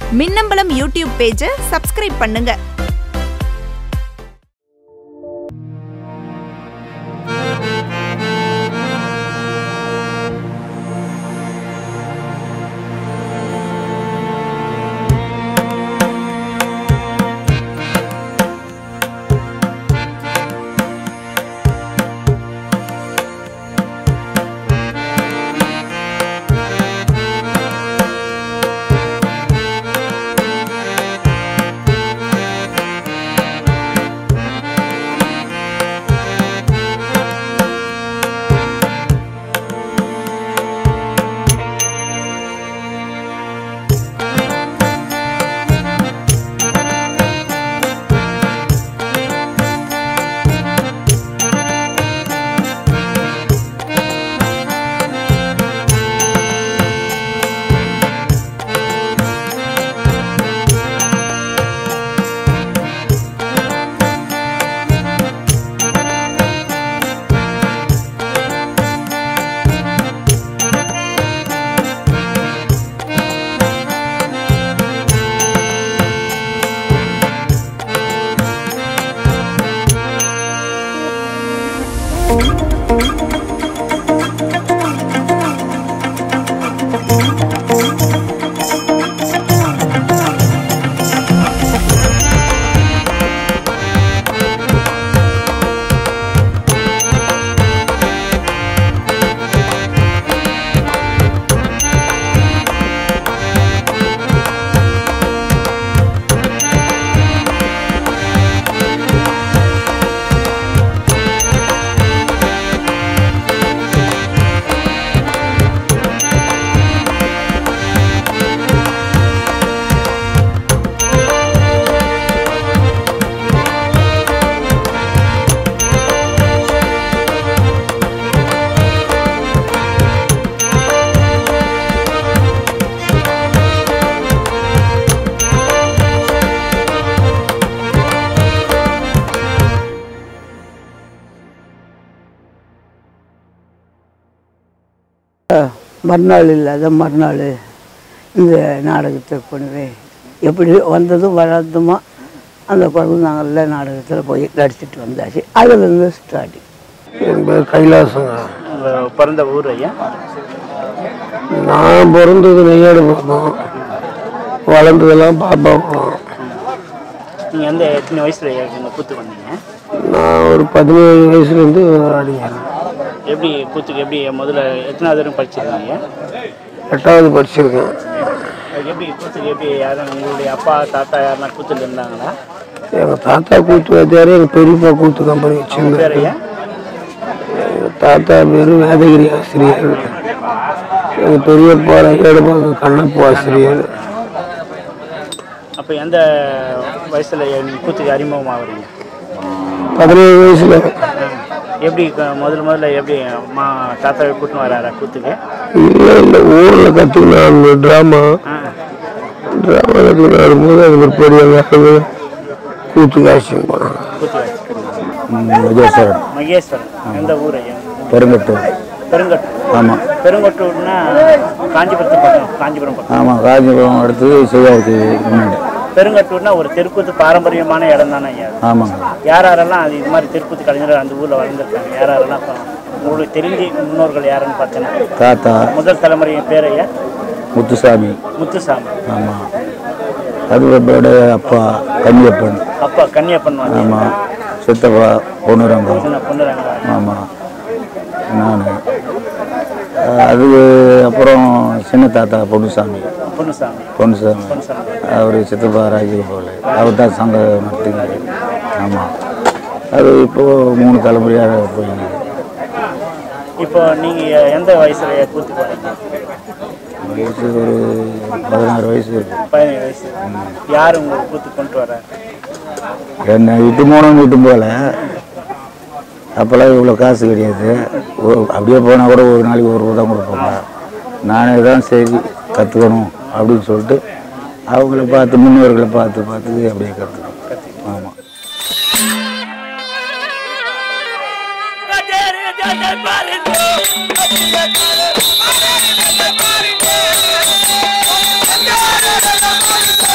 Minnambalam YouTube பேஜை subscribe பண்ணுங்க மறுநாள் இல்லாத மறுநாள் இந்த நாடகத்தை பண்ணுவேன் எப்படி வந்ததும் வராததுமா அந்த குழந்தைங்கள நாடகத்தில் போய் நடிச்சிட்டு வந்தாச்சு அதுலேருந்து ஸ்டார்டிங் என் பேர் கைலாசங்க உங்கள் பிறந்த ஊர் ஐயா நான் பிறந்தது நெய்யாடு பக்கம் வளர்ந்ததெல்லாம் பாப்பா பக்கம் நீங்கள் எந்த எத்தனை வயசில் இந்த கூத்துக்கு வந்தீங்க நான் ஒரு பதினேழு வயசுலேருந்து ஆடிக்கிறேன் எப்படி கூத்துக்கு எப்படி முதல்ல எத்தனாவது வரைக்கும் படிச்சிருக்கீங்க எட்டாவது படிச்சிருக்கேன் அதுக்கு எப்படி கூத்துக்கு எப்படி யாரும் உங்களுடைய அப்பா தாத்தா யாருன்னா கூத்துல இருந்தாங்களா எங்கள் தாத்தா கூத்து வாத்தியார் எங்கள் பெரியப்பா கூத்து கம்பெனி பேர் வச்சுருந்தாரு ஐயா எங்கள் தாத்தா பேர் வேதகிரி ஆசிரியர் எங்கள் பெரியப்பா நெய்யாடு கண்ணப்பா ஆசிரியர் அப்போ எந்த வயசில் நீங்கள் கூத்துக்கு அறிமுகமாகறீங்க பதினேழு வயசில் எப்படி க- முதல்ல முதல்ல எப்படி அம்மா தாத்தாவை கூட்டின்னு வராரா கூத்துக்கு இல்லை இல்லை ஊரில் கற்றுக்கினான் ட்ராமா ஆ ட்ராமா கற்றுக்கிட்டு வரும்போது அது ஒரு பெரிய வேலை கூத்து காட்சியம் போனாங்க கூத்து வச்சு விஜயேஸ்வரன் மகேஸ்வரன் எந்த ஊர் ஐயா பெருங்கட்டூர் பெருங்கட்டூர் ஆமாம் பெருங்கட்டூர்னா காஞ்சிபுரத்து பக்கம் காஞ்சிபுரம் பக்கம் ஆமாம் காஞ்சிபுரம் அடுத்து சிவாவுக்கு முன்னாடி பெருங்கட்டூர்னா ஒரு தெருக்கூத்து பாரம்பரியமான இடம் தானே ஐயா ஆமாங்க யார் யாரெல்லாம் அது இது மாதிரி தெருக்கூத்து கலைஞர் அந்த ஊரில் வளர்ந்துருக்காங்க யார் யாரெல்லாம் இப்போ உங்களுக்கு தெரிஞ்சு முன்னோர்கள் யாருன்னு பார்த்தீங்கன்னா தாத்தா முதல் தலைமுறையின் பேர் ஐயா முத்துசாமி முத்துசாமி ஆமாம் அதுபோட அப்பா கன்னியப்பன் அப்பா கன்னியப்பன் வந்து ஆமாம் சித்தப்பா பொன்னுரங்கம் சின்ன பொண்ணுறாங்க ஆமாம் நான் அது அப்புறம் சின்ன தாத்தா பொன்னுசாமி பொன்னுசாமி பொன்னுசாமி பொன்னுசாமி அவர் சித்தப்பா ராஜீவ் போல அவர் தான் சங்கம் நடத்துகிறாரு ஆமாம் அது இப்போது மூணு தலைமுறையாக போயிருக்கு இப்போ நீங்கள் எந்த வயசுல கூத்து போறீங்க வயசு ஒரு பதினாறு வயசு இருக்கும் பதினேழு வயசு யார் உங்களுக்கு கூத்து கொண்டு வர என்னை விட்டு போனவங்க விட்டு போகல அப்போல்லாம் இவ்வளோ காசு கிடையாது ஒ- அப்படியே போனால் கூட ஒரு நாளைக்கு ஒரு ரூபா தான் கொடுப்பாங்க நானே தான் சரி கற்றுக்கணும் அப்படின்னு சொல்லிட்டு அவங்கள பார்த்து முன்னோர்களை பார்த்து பார்த்து அப்படியே கற்றுக்கணும் ஆமாம் Thank you.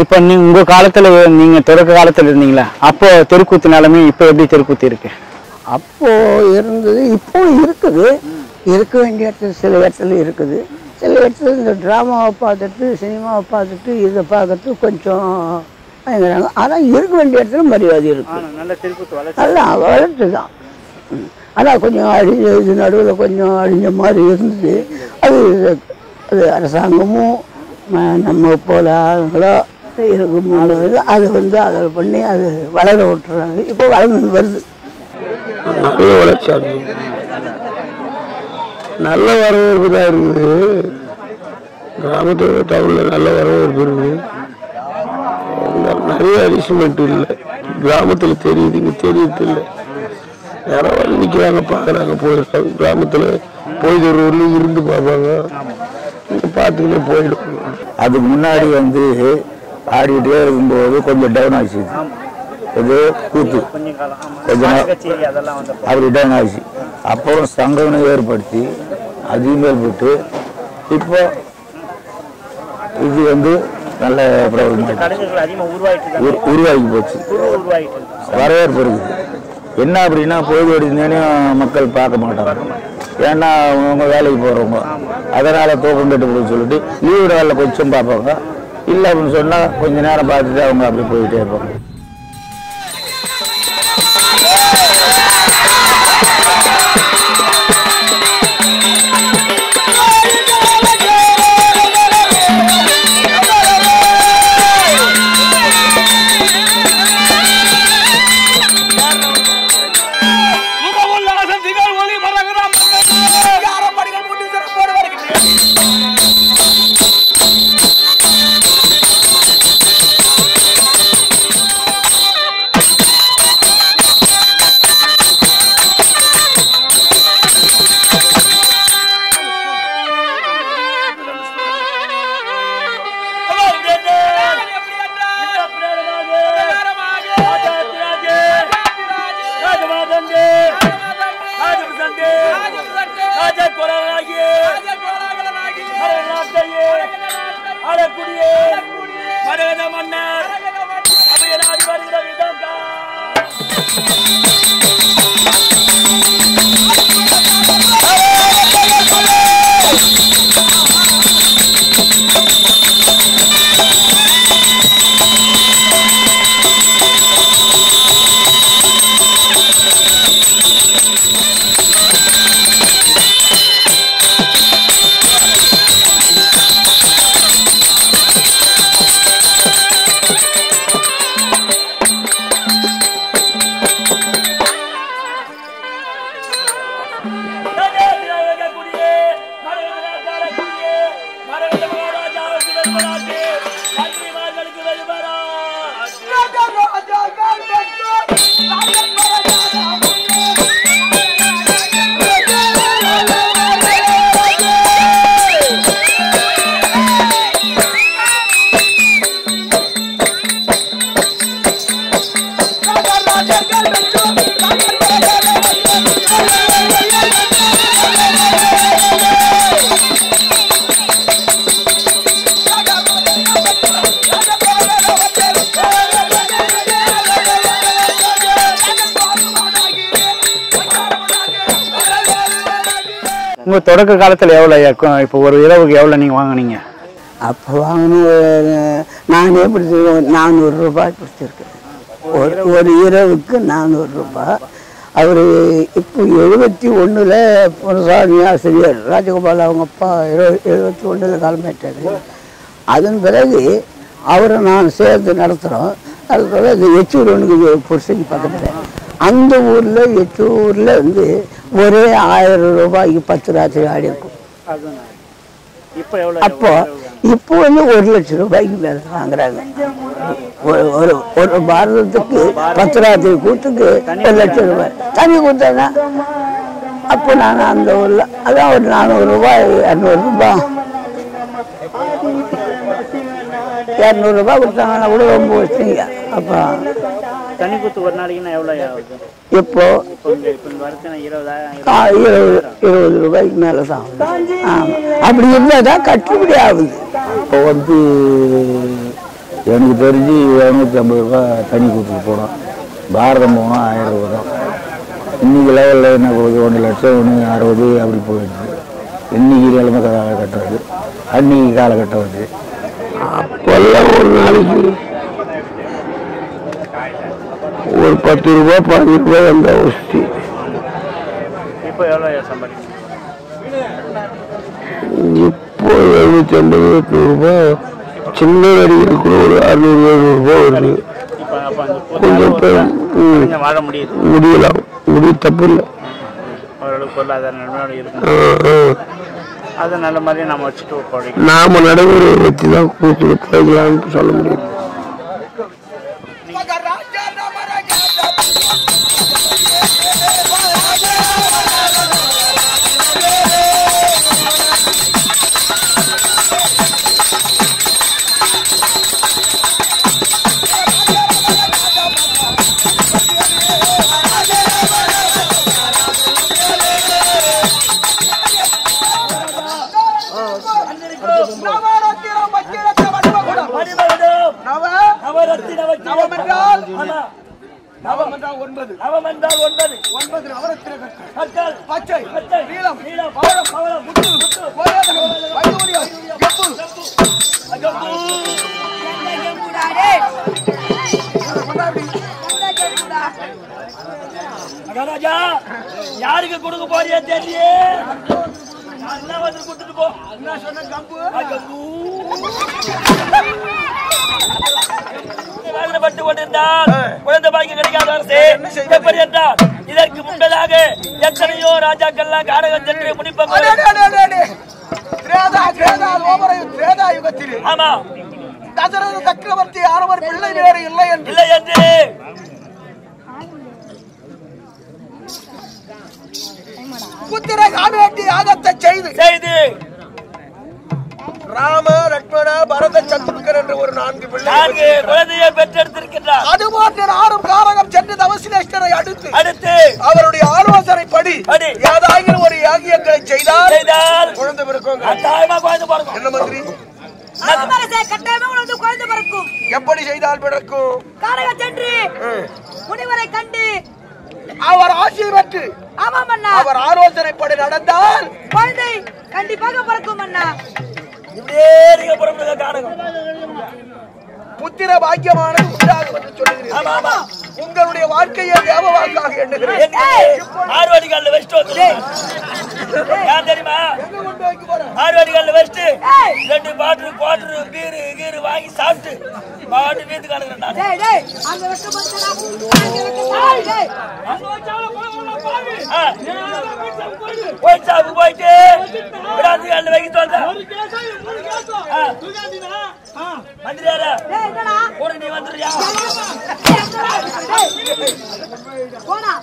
இப்போ நீ உங்க காலத்துல நீங்க தொடக்க காலத்துல இருந்தீங்களா அப்போ தெருக்கூத்து நிலைமை இப்போ எப்படி தெருக்கூத்து இருக்கு அப்போ இருந்தது இப்போ இருக்குது இருக்க வேண்டிய இடத்துல சில இடத்துல இருக்குது சில இடத்துல இந்த ட்ராமாவை பார்த்துட்டு சினிமாவை பார்த்துட்டு இதை பார்க்கறது கொஞ்சம் பயங்கரம் ஆனால் இருக்க வேண்டிய இடத்துல மரியாதை இருக்கு நல்ல தெருக்கூத்து வளர்ச்சி நல்லா வளர்ச்சி தான் ஆனால் கொஞ்சம் அழிஞ்ச இது நடுவில் கொஞ்சம் அழிஞ்ச மாதிரி இருந்தது அது அது அரசாங்கமும் ம- நம்ம போல ஆளுங்களோ இருக்கும்போது அது வந்து அதை பண்ணி அது வளர விட்டுறாங்க இப்போ வளர்ந்து வருது நல்ல வளர்ச்சி அடையும் நல்ல வரவேற்பு தான் இருக்குது கிராமத்தில் டவுனில் நல்ல வரவேற்பு இருக்குது ந- நிறைய அடிஷ்மெண்ட் இல்லை கிராமத்தில் தெரியுது இங்கே தெரியுது இல்லை யாரோ வந்து நிற்கிறாங்க பார்க்குறாங்க போயிருக்காங்க கிராமத்தில் போய் ஒரு ஊர்லேயும் இருந்து பார்ப்பாங்க இங்கே பார்த்துக்கிட்டே போயிடுவாங்க அதுக்கு முன்னாடி வந்து ஆடிக்கிட்டே இருக்கும்போது கொஞ்சம் டவுன் ஆச்சு இது கூத்து கொஞ்சம் காலம் ஆமா. கொஞ்ச நாள் கச்சேரி அதெல்லாம் வந்து அப்படி டவுன் ஆச்சு அப்புறம் சங்கம்னு ஏற்படுத்தி அதையும் மேற்பட்டு இப்போ இது வந்து நல்ல பிரபலமாக கலைஞர்கள் அதிகமா உருவாயிட்டு தான் உரு- உருவாகி போச்சு உருவாயிட்டு இருக்கு. வரவேற்பு இருக்குது என்ன அப்படின்னா பொழுது ஓடினேனையும் மக்கள் பார்க்க மாட்டாங்க ஏன்னா அவங்க வேலைக்கு போகிறவங்க அதனால் தூக்கம் கட்டு போடுன்னு சொல்லிட்டு லீவு நாளில் கொஞ்சம் பார்ப்பாங்க இல்லை அப்படின்னு சொன்னால் கொஞ்ச நேரம் பார்த்துட்டு அவங்க அப்படி போயிட்டே இருப்பாங்க உங்க தொடக்க காலத்துல எவ்வளவு ஐயா கு- இப்போ ஒரு இரவுக்கு எவ்வளவு நீங்க வாங்குனீங்க அப்போ வாங்கின நானே பிடிச்சி நானூறு ரூபாய் பிடிச்சிருக்கேன் ஒரு ஒரு இரவுக்கு நானூறு ரூபாய் அவர் இப்போ எழுபத்தி ஒன்றில் புனசாமி ஆசிரியர் ராஜகோபால் அவங்க அப்பா எழு எழுபத்தி ஒன்றில் காலமாயிட்டாரு அதன் பிறகு அவரை நான் சேர்ந்து நடத்துகிறோம் அதுபோல் இந்த எச்சூர் ஒன்று புருஷன் பக்கத்தில் அந்த ஊரில் எச்சூரில் வந்து ஒரே ஆயிரம் ரூபாய்க்கு பத்து ராத்திரி ஆடி இருக்கும் இப்போ எவ்வளவு அப்போ இப்போ வந்து ஒரு லட்சம் ரூபாய்க்கு மேல வாங்குறாங்க ஒரு ஒரு ஒரு பாரதத்துக்கு பத்து ராத்திரி கூத்துக்கு ஒரு லட்சம் ரூபாய் தனி கூத்தாங்க அப்போ நான் அந்த ஊரில் அதான் ஒரு நானூறு ரூபாய் இரநூறு ரூபாய் இரநூறு ரூபாய் கொடுத்தாங்கன்னா கூட ரொம்ப வச்சுங்க அப்போ தனி குத்து ஒரு நாளைக்குன்னா எவ்வளவு ஆகுது இப்போ இப்போ இந்த இப்போ இந்த வருஷம் இருபதாயிரம் ஆ, இருபது இருபது ரூபாய்க்கு மேலே தான் ஆமாம் அப்படி இருந்தால் தான் கட்டுப்படி ஆகுது இப்போ வந்து எனக்கு தெரிஞ்சு இரநூத்தி ஐம்பது ரூபா தனி கூத்துக்கு போனோம் பாரதம் போனோம் ஆயிரம் ரூபா தான் இன்னைக்கு லெவலில் என்ன போகுது ஒன்று லட்சம் ஒன்று அறுபது அப்படி போயிடுது இன்னைக்கு நிலைமை காலகட்டம் அது அன்னைக்கு காலகட்டம் அது அப்பெல்லாம் ஒரு நாளைக்கு ஒரு பத்து ரூபா பதினஞ்சு ரூபாய் வந்தா ஒஸ்தி இப்போ எவ்வளோ சம்பாதிக்கணும் இப்போ எழுநூத்தி ஐம்பது எட்நூறு ரூபாய் சின்ன நடிகர் கூட ஒரு அறுநூறு எழுநூறு ரூபாய் வருது இப்போ அப்போ அந்த கொஞ்சம் கூத்தால பேர், ம். கொஞ்சம் வாழ முடியுது முடியலாம் முடிய தப்பு இல்லை ஓரளவுக்கு பொருளாதார நிலைமையோட இருக்கும் ஆ, ஆ. அதை நல்ல மாதிரியே நம்ம வச்சுட்டு பழகிக்கணும் நாம நடைமுறையை வச்சு தான் கூத்து போய்க்கலாம்னு சொல்ல முடியும் மகாராஜா யாருக்கு கொடுக்க போறியா தெரியல அண்ணா வந்து கொடுத்துட்டு போ என்ன சொன்ன கம்பு கம்பு வேதனைப்பட்டு கொண்டிருந்தால் குழந்தை பாக்கியம் கிடைக்காத அரசு எப்படி என்றால் இதற்கு முன்பதாக எத்தனையோ ராஜாக்கள்லாம் காரகம் சென்று முடிப்பாங்க ஆமா தசரத சக்கரவர்த்தி ஆரவர் பிள்ளை வேறு இல்லை என்று இல்லை என்று புத்திர காவேட்டி யாகத்தை செய்து செய்து ராம லட்சுமண பரத சத்ருக்கன் என்று ஒரு நான்கு பிள்ளை நான்கு குழந்தையை பெற்றெடுத்திருக்கின்றார் அதுபோன்ற நானும் காரகம் சென்று தவசிலேஸ்வரை அடுத்து அடுத்து அவருடைய ஆலோசனைப்படி படி. ஏதாயிரம் ஒரு யாகியங்களை செய்தால் செய்தால் குழந்தை பிறக்கும் கட்டாயமா குழந்தை பிறக்கும் என்ன மந்திரி கட்டாயமா உனக்கு குழந்தை பிறக்கும் எப்படி செய்தால் பிறக்கும் காரக சென்று முனிவரை கண்டு அவர் ஆட்சி பெற்று ஆமாம் அண்ணா அவர் ஆலோசனைப்படி நடந்தால் குழந்தை கண்டிப்பாக பிறக்கும் அண்ணா இப்படியே நீங்க புறப்படுங்க காரகம் புத்திர பாக்கியமானது உண்டாகும் என்று சொல்லுகிறீர்கள் ஆமா ஆமா உங்களுடைய வாழ்க்கையை தேவவாக்காக எண்ணுகிறேன் எங்க ஆர்வாடிகால்ல வச்சுட்டு வந்து ஏன் தெரியுமா எங்க கொண்டு வைக்க போறேன் ஆர்வாடிகால்ல வச்சுட்டு ரெண்டு பாட்டில் குவாட்டர் பீரு கீரு வாங்கி சாப்பிட்டு பாட்டு வீட்டுக்கு அனுக்கிறேன் நான் டேய் டேய் அங்க வெட்ட பார்த்தா அங்க வெட்ட சாய் டேய் ஆ. போய் சாப்பிட்டு போயிட்டு விடாதுகால்ல வைக்க சொல்றேன் மந்திரியாரா டேய் என்னடா கூட நீ வந்துடுறியா டேய் போடா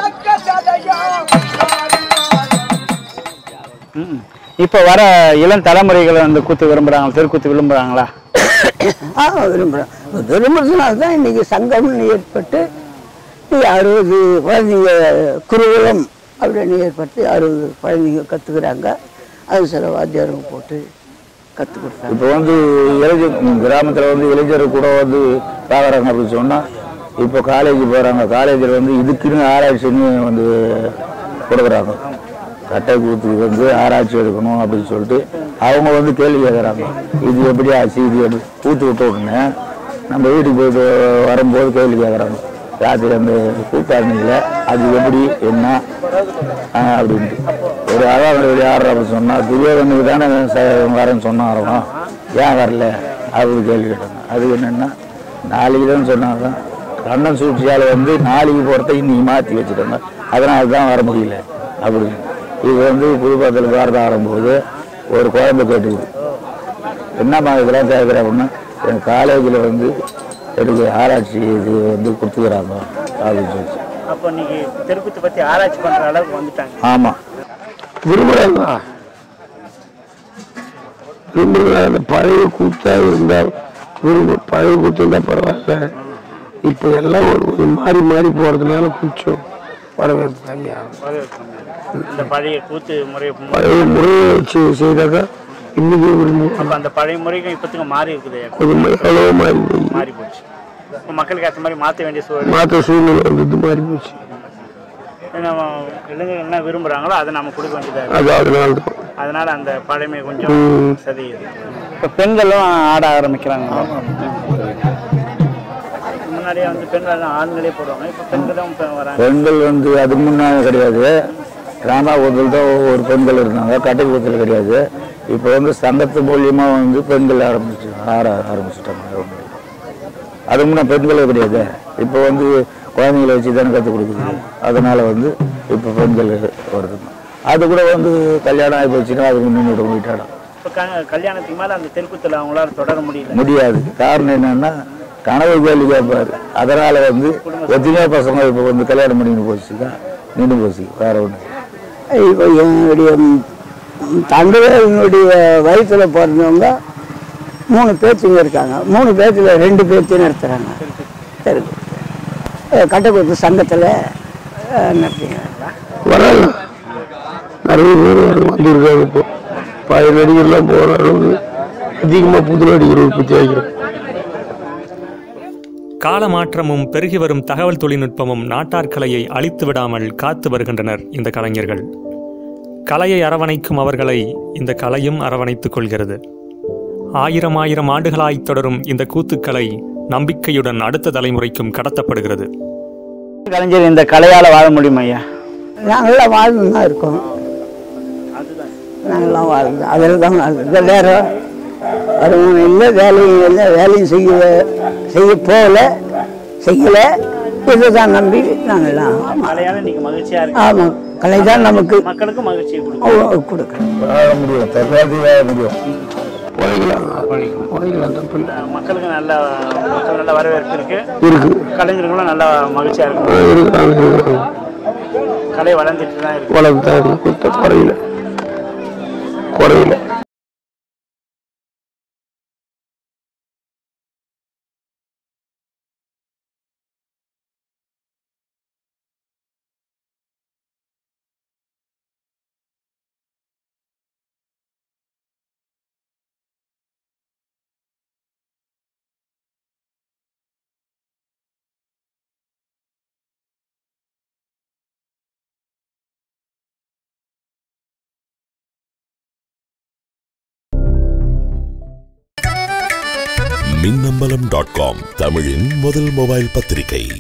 இப்போ வர இளம் தலைமுறைகள் அந்த கூத்து விரும்புறாங்க தெருக்கூத்து விரும்புறாங்களா ஆ விரும்புகிறேன் விரும்புறதுனால தான் இன்னைக்கு சங்கம்னு ஏற்பட்டு இன்னைக்கு அறுபது குழந்தைங்க குருகுலம் அப்படின்னு ஏற்படுத்தி அறுபது குழந்தைங்க கற்றுக்குறாங்க அது சில வாத்தியாரங்க போட்டு கற்றுக் கொடுத்தாங்க இப்போ வந்து இளைஞர் கிராமத்தில் வந்து இளைஞர் கூட வந்து பார்க்குறாங்க அப்படின்னு சொன்னால் இப்போ காலேஜ் போகிறாங்க காலேஜில் வந்து இதுக்குன்னு ஆராய்ச்சின்னு வந்து கொடுக்குறாங்க கட்டை கூத்துக்கு வந்து ஆராய்ச்சி எடுக்கணும் அப்படின்னு சொல்லிட்டு அவங்க வந்து கேள்வி கேட்குறாங்க இது எப்படி ஆச்சு இது எப்படி கூத்து விட்ட உடனே நம்ம வீட்டுக்கு போயிட்டு வரும்போது கேள்வி கேட்குறாங்க ராத்திரி அந்த கூத்தாடினியில் அது எப்படி என்ன ஆ, அப்படின்ட்டு ஒரு அழகாக யார் அப்படின்னு சொன்னால் துரியோதனுக்கு தானே ச- வரேன்னு சொன்னாரோ ஏன் வரல அப்படின்னு கேள்வி கேட்டாங்க அது என்னென்னா நாளைக்கு தான் சொன்னாங்க கண்ணன் சூழ்ச்சியால் வந்து நாளைக்கு போகிறத இன்னைக்கு மாற்றி வச்சுட்டாங்க அதனால தான் வர முடியல அப்படின்னு இது வந்து புதுப்பாத்தில் பாரதம் ஆடும்போது ஒரு குழந்தை கேட்டுக்குது என்னம்மா இதெல்லாம் கேட்குறேன் அப்படின்னா என் காலேஜில் வந்து எனக்கு ஆராய்ச்சி இது வந்து கொடுத்துக்கிறாங்க அப்படின்னு சொல்லிச்சு அப்போ இன்னைக்கு தெருக்கூத்து பத்தி ஆராய்ச்சி பண்ற அளவுக்கு வந்துட்டாங்க ஆமாம் விரும்புகிறாங்க விரும்புகிறாங்க அந்த பழைய கூத்தா இருந்தால் விரும்ப பழைய கூத்து இருந்தால் பரவாயில்ல இப்போ எல்லாம் ஒரு ஒரு மாறி மாறி போகிறதுனால கொஞ்சம் வரவேற்பு கம்மியாகும் இந்த பழைய கூத்து முறையை பழைய முறையை வச்சு செய்தாக்கா இன்னைக்கு விரும்புவோம் அப்ப அந்த பழைய முறைக்கும் இப்பத்துக்கும் மாறி இருக்குது அது எவ்வளோ மாறி போய் மாறி போச்சு இப்போ மக்களுக்கு ஏற்ற மாதிரி மாற்ற வேண்டிய சூழல் மாற்ற சூழ்நிலை வந்தது மாறி போச்சு நம்ம இளைஞர்கள் என்ன விரும்புறாங்களோ அதை நம்ம கொடுக்க வேண்டியதா இருக்கு அது அதனால தான் அதனால அந்த பழமை கொஞ்சம் ம். சதியுது இப்போ பெண்களும் ஆட ஆரம்பிக்கிறாங்க முன்னாடியே வந்து பெண்கள் தான் ஆண்களே போடுவாங்க இப்போ பெண்களும் இப்போ வராங்க பெண்கள் வந்து அதுக்கு முன்னாடி கிடையாது ராமாபுரத்தில் தான் ஒரு பெண்கள் இருந்தாங்க கட்டைக்குளத்தில் கிடையாது இப்போ வந்து சங்கத்து மூலியமா வந்து பெண்கள் ஆரம்பிச்சு ஆட ஆரம்பிச்சுட்டாங்க அது முன்னே பெண்களே கிடையாது இப்போ வந்து குழந்தைங்களை வச்சு தானே கற்றுக் கொடுக்குது அதனால வந்து இப்போ பெண்கள் வருது அது கூட வந்து கல்யாணம் ஆகி போச்சுன்னா அதுக்கு நின்றுட்டு போயிட்டாடும் இப்போ க கல்யாணத்துக்கு மேலே அந்த தெருக்கூத்தில் அவங்களால தொடர முடியல முடியாது காரணம் என்னன்னா கனவு கேள்வி கேட்பாரு அதனால வந்து எத்தனையோ பசங்க இப்போ வந்து கல்யாணம் பண்ணிட்டு போச்சுக்கா நின்று போச்சு வேற ஒன்று இப்போ என்னுடைய ம், தந்தையினுடைய வயசுல பிறந்தவங்க மூணு பேச்சுங்க இருக்காங்க மூணு பேத்துல ரெண்டு பேர்த்தையும் நடத்துகிறாங்க சரி கட்டக்குத்து சங்கத்தில் நடத்திங்க வராங்க நிறைய பேர் வந்திருக்காங்க இப்போ பழைய நடிகர்லாம் போகிற அளவுக்கு அதிகமாக புது நடிகர் உற்பத்தி ஆகிறோம் காலமாற்றமும் பெருகி வரும் தகவல் தொழில்நுட்பமும் நாட்டார் கலையை அழித்து விடாமல் காத்து வருகின்றனர் இந்த கலைஞர்கள் கலையை அரவணைக்கும் அவர்களை இந்த கலையும் அரவணைத்துக் கொள்கிறது ஆயிரம் ஆயிரம் ஆண்டுகளாய் தொடரும் இந்த கூத்துக்கலை நம்பிக்கையுடன் அடுத்த தலைமுறைக்கும் கடத்தப்படுகிறது கலைஞர் இந்த கலையால வாழ முடியுமா ஐயா நாங்களாம் வாழ்ந்து தான் இருக்கோம் நாங்களாம் வாழ்ந்து அதில் தான் வாழ்ந்து வேற வருமானம் இல்லை வேலையும் இல்லை வேலையும் செய்ய செய்ய போகல செய்யலை இதுதான் நம்பி நாங்களாம் கலையால நீங்க மகிழ்ச்சியா இருக்கு ஆமாம் கலை தான் நமக்கு மக்களுக்கும் மகிழ்ச்சியை கொடுக்கும் கொடுக்குறோம் வாழ முடியும் தற்காலத்து வாழ முடியும் உழைக்கலாம் உழைக்கலாம் தப்பு இல்லை மக்களுக்கு நல்ல மக்கள் நல்ல வரவேற்பு இருக்கு இருக்கு கலைஞர்களும் நல்லா மகிழ்ச்சியா ஆ, இருக்கும் இருக்கிறாங்க இருக்கிறாங்க கலை வளர்ந்துட்டு தான் இருக்கு வளர்ந்து தான் இருக்கு குறையில குறையில மின்னம்பலம் டாட் காம் தமிழின் முதல் மொபைல் பத்திரிகை